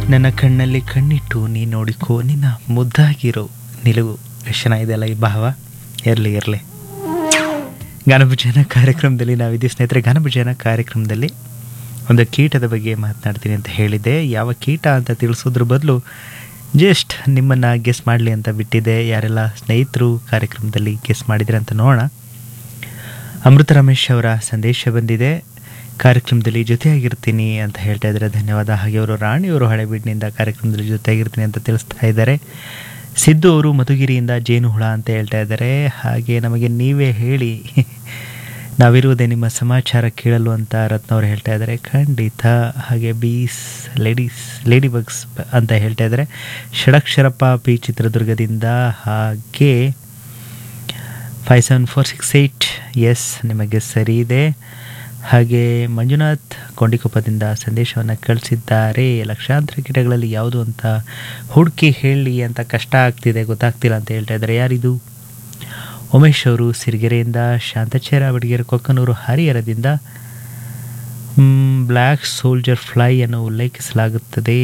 ನನ್ನ ಕಣ್ಣಲ್ಲಿ ಕಣ್ಣಿಟ್ಟು ನೀ ನೋಡಿಕೋ ನಿನ್ನ ಮುದ್ದಾಗಿರೋ ನಿಲುವು ಎಷ್ಟು ಚೆನ್ನಾಗಿದೆಯಲ್ಲ ಈ ಭಾವ ಇರಲಿ ಇರಲಿ ಗಾನಭಜನ ಕಾರ್ಯಕ್ರಮದಲ್ಲಿ ನಾವಿದ್ದೀವಿ ಸ್ನೇಹಿತರೆ ಗಾನಭಜನ ಕಾರ್ಯಕ್ರಮದಲ್ಲಿ ಒಂದು ಕೀಟದ ಬಗ್ಗೆ ಮಾತನಾಡ್ತೀನಿ ಅಂತ ಹೇಳಿದೆ ಯಾವ ಕೀಟ ಅಂತ ತಿಳಿಸೋದ್ರ ಬದಲು ಜಸ್ಟ್ ನಿಮ್ಮನ್ನು ಗೆಸ್ ಮಾಡಲಿ ಅಂತ ಬಿಟ್ಟಿದೆ ಯಾರೆಲ್ಲ ಸ್ನೇಹಿತರು ಕಾರ್ಯಕ್ರಮದಲ್ಲಿ ಗೆಸ್ ಮಾಡಿದ್ರೆ ಅಂತ ನೋಡೋಣ ಅಮೃತ ರಮೇಶ್ ಅವರ ಸಂದೇಶ ಬಂದಿದೆ ಕಾರ್ಯಕ್ರಮದಲ್ಲಿ ಜೊತೆಯಾಗಿರ್ತೀನಿ ಅಂತ ಹೇಳ್ತಾ ಇದ್ದಾರೆ ಧನ್ಯವಾದ ಹಾಗೆ ಅವರು ರಾಣಿಯವರು ಹಳೆಬೀಡಿನಿಂದ ಕಾರ್ಯಕ್ರಮದಲ್ಲಿ ಜೊತೆಯಾಗಿರ್ತೀನಿ ಅಂತ ತಿಳಿಸ್ತಾ ಇದ್ದಾರೆ ಸಿದ್ದು ಅವರು ಮಧುಗಿರಿಯಿಂದ ಜೇನು ಹುಳ ಅಂತ ಹೇಳ್ತಾ ಇದ್ದಾರೆ ಹಾಗೆ ನಮಗೆ ನೀವೇ ಹೇಳಿ ನಾವಿರುವುದೇ ನಿಮ್ಮ ಸಮಾಚಾರ ಕೇಳಲು ಅಂತ ರತ್ನ ಅವರು ಹೇಳ್ತಾ ಇದ್ದಾರೆ ಖಂಡಿತ ಹಾಗೆ ಬೀಸ್ ಲೇಡೀಸ್ ಲೇಡಿ ಬಗ್ಸ್ ಅಂತ ಹೇಳ್ತಾ ಇದ್ದಾರೆ ಷಡಕ್ಷರಪ್ಪ ಪಿ ಚಿತ್ರದುರ್ಗದಿಂದ ಹಾಗೆ five seven four six eight yes ನಿಮಗೆ ಸರಿ ಇದೆ ಹಾಗೆ ಮಂಜುನಾಥ್ ಕೊಂಡಿಕೊಪ್ಪದಿಂದ ಸಂದೇಶವನ್ನು ಕಳಿಸಿದ್ದಾರೆ ಲಕ್ಷಾಂತರ ಕೀಟಗಳಲ್ಲಿ ಯಾವುದು ಅಂತ ಹುಡುಕಿ ಹೇಳಿ ಅಂತ ಕಷ್ಟ ಆಗ್ತಿದೆ ಗೊತ್ತಾಗ್ತಿಲ್ಲ ಅಂತ ಹೇಳ್ತಾ ಇದ್ದಾರೆ ಯಾರಿದು ಉಮೇಶ್ ಅವರು ಸಿರಿಗೆರೆಯಿಂದ ಶಾಂತಚೇರ ಬಡಿಗೆರೆ ಕೊಕ್ಕನೂರು ಹರಿಹರದಿಂದ ಬ್ಲ್ಯಾಕ್ ಸೋಲ್ಜರ್ ಫ್ಲೈ ಅನ್ನು ಉಲ್ಲೇಖಿಸಲಾಗುತ್ತದೆ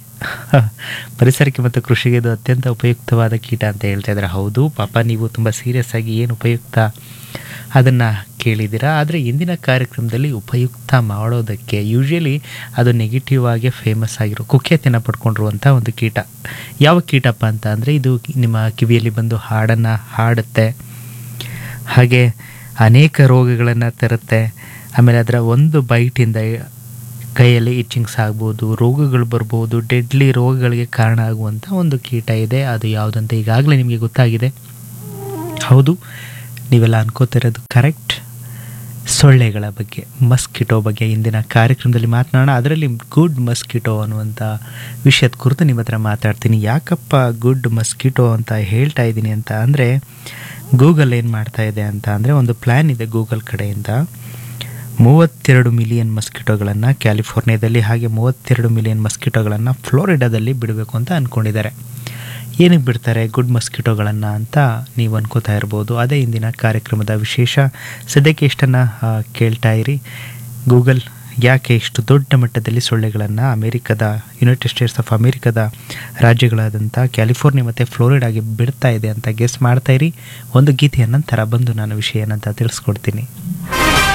ಪರಿಸರಕ್ಕೆ ಮತ್ತು ಕೃಷಿಗೆ ಇದು ಅತ್ಯಂತ ಉಪಯುಕ್ತವಾದ ಕೀಟ ಅಂತ ಹೇಳ್ತಾ ಇದ್ದಾರೆ ಹೌದು ಪಾಪ ನೀವು ತುಂಬ ಸೀರಿಯಸ್ ಆಗಿ ಏನು ಉಪಯುಕ್ತ ಅದನ್ನು ಕೇಳಿದ್ದೀರಾ ಆದರೆ ಇಂದಿನ ಕಾರ್ಯಕ್ರಮದಲ್ಲಿ ಉಪಯುಕ್ತ ಮಾಡೋದಕ್ಕೆ ಯೂಶ್ವಲಿ ಅದು ನೆಗೆಟಿವ್ ಆಗಿ ಫೇಮಸ್ ಆಗಿರೋ ಕುಖ್ಯಾತಿಯನ್ನು ಪಡ್ಕೊಂಡಿರುವಂಥ ಒಂದು ಕೀಟ ಯಾವ ಕೀಟಪ್ಪ ಅಂತ ಅಂದರೆ ಇದು ನಿಮ್ಮ ಕಿವಿಯಲ್ಲಿ ಬಂದು ಹಾಡನ್ನು ಹಾಡುತ್ತೆ ಹಾಗೆ ಅನೇಕ ರೋಗಗಳನ್ನು ತರುತ್ತೆ ಆಮೇಲೆ ಅದರ ಒಂದು ಬೈಟಿಂದ ಕೈಯಲ್ಲಿ ಇಚ್ಚಿಂಗ್ಸ್ ಆಗ್ಬೋದು ರೋಗಗಳು ಬರ್ಬೋದು ಡೆಡ್ಲಿ ರೋಗಗಳಿಗೆ ಕಾರಣ ಆಗುವಂಥ ಒಂದು ಕೀಟ ಇದೆ ಅದು ಯಾವುದಂತ ಈಗಾಗಲೇ ನಿಮಗೆ ಗೊತ್ತಾಗಿದೆ ಹೌದು ನೀವೆಲ್ಲ ಅನ್ಕೋತಿರೋದು ಕರೆಕ್ಟ್ ಸೊಳ್ಳೆಗಳ ಬಗ್ಗೆ ಮಸ್ಕಿಟೋ ಬಗ್ಗೆ ಇಂದಿನ ಕಾರ್ಯಕ್ರಮದಲ್ಲಿ ಮಾತನಾಡೋಣ ಅದರಲ್ಲಿ ಗುಡ್ ಮಸ್ಕಿಟೋ ಅನ್ನುವಂಥ ವಿಷಯದ ಕುರಿತು ನಿಮ್ಮ ಹತ್ರ ಮಾತಾಡ್ತೀನಿ ಯಾಕಪ್ಪ ಗುಡ್ ಮಸ್ಕಿಟೋ ಅಂತ ಹೇಳ್ತಾ ಇದ್ದೀನಿ ಅಂತ ಅಂದರೆ ಗೂಗಲ್ ಏನು ಮಾಡ್ತಾ ಇದೆ ಅಂತ ಅಂದರೆ ಒಂದು ಪ್ಲ್ಯಾನ್ ಇದೆ ಗೂಗಲ್ ಕಡೆಯಿಂದ ಮೂವತ್ತೆರಡು ಮಿಲಿಯನ್ ಮಸ್ಕಿಟೋಗಳನ್ನು ಕ್ಯಾಲಿಫೋರ್ನಿಯಾದಲ್ಲಿ ಹಾಗೆ ಮೂವತ್ತೆರಡು ಮಿಲಿಯನ್ ಮಸ್ಕಿಟೋಗಳನ್ನು ಫ್ಲೋರಿಡಾದಲ್ಲಿ ಬಿಡಬೇಕು ಅಂತ ಅಂದ್ಕೊಂಡಿದ್ದಾರೆ ಏನಕ್ಕೆ ಬಿಡ್ತಾರೆ ಗುಡ್ ಮಸ್ಕಿಟೋಗಳನ್ನು ಅಂತ ನೀವು ಅನ್ಕೋತಾ ಇರ್ಬೋದು ಅದೇ ಇಂದಿನ ಕಾರ್ಯಕ್ರಮದ ವಿಶೇಷ ಸದ್ಯಕ್ಕೆ ಇಷ್ಟನ್ನು ಕೇಳ್ತಾ ಇರಿ ಗೂಗಲ್ ಯಾಕೆ ಇಷ್ಟು ದೊಡ್ಡ ಮಟ್ಟದಲ್ಲಿ ಸೊಳ್ಳೆಗಳನ್ನು ಅಮೇರಿಕದ ಯುನೈಟೆಡ್ ಸ್ಟೇಟ್ಸ್ ಆಫ್ ಅಮೇರಿಕದ ರಾಜ್ಯಗಳಾದಂಥ ಕ್ಯಾಲಿಫೋರ್ನಿಯಾ ಮತ್ತು ಫ್ಲೋರಿಡಾಗೆ ಬಿಡ್ತಾ ಇದೆ ಅಂತ ಗೆಸ್ ಮಾಡ್ತಾ ಇರಿ ಒಂದು ಗೀತೆಯ ನಂತರ ಬಂದು ನಾನು ವಿಷಯ ಏನಂತ ತಿಳಿಸ್ಕೊಡ್ತೀನಿ